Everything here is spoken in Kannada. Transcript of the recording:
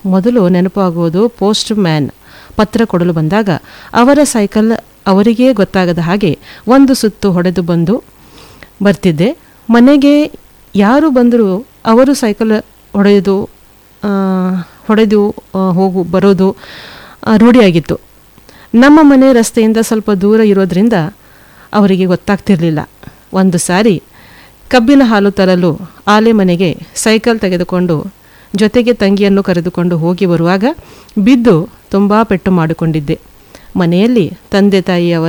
ಮೊದಲು ನೆನಪಾಗುವುದು ಪೋಸ್ಟ್ ಮ್ಯಾನ್ ಪತ್ರ ಕೊಡಲು ಬಂದಾಗ ಅವರ ಸೈಕಲ್ ಅವರಿಗೇ ಗೊತ್ತಾಗದ ಹಾಗೆ ಒಂದು ಸುತ್ತು ಹೊಡೆದು ಬಂದು ಬರ್ತಿದ್ದೆ ಮನೆಗೆ ಯಾರು ಬಂದರೂ ಅವರು ಸೈಕಲ್ ಹೊಡೆದು ಆ, ಹೊಡೆದು ಆ, ಹೋಗು ಬರೋದು ಆ, ರೂಢಿಯಾಗಿತ್ತು ನಮ್ಮ ಮನೆ ರಸ್ತೆಯಿಂದ ಸ್ವಲ್ಪ ದೂರ ಇರೋದ್ರಿಂದ ಅವರಿಗೆ ಗೊತ್ತಾಗ್ತಿರಲಿಲ್ಲ ಒಂದು ಸಾರಿ ಕಬ್ಬಿನ ಹಾಲು ತರಲು ಆಲೆ ಮನೆಗೆ ಸೈಕಲ್ ತೆಗೆದುಕೊಂಡು ಜೊತೆಗೆ ತಂಗಿಯನ್ನು ಕರೆದುಕೊಂಡು ಹೋಗಿ ಬರುವಾಗ ಬಿದ್ದು ತುಂಬ ಪೆಟ್ಟು ಮಾಡಿಕೊಂಡಿದ್ದೆ ಮನೆಯಲ್ಲಿ ತಂದೆ ತಾಯಿಯವರ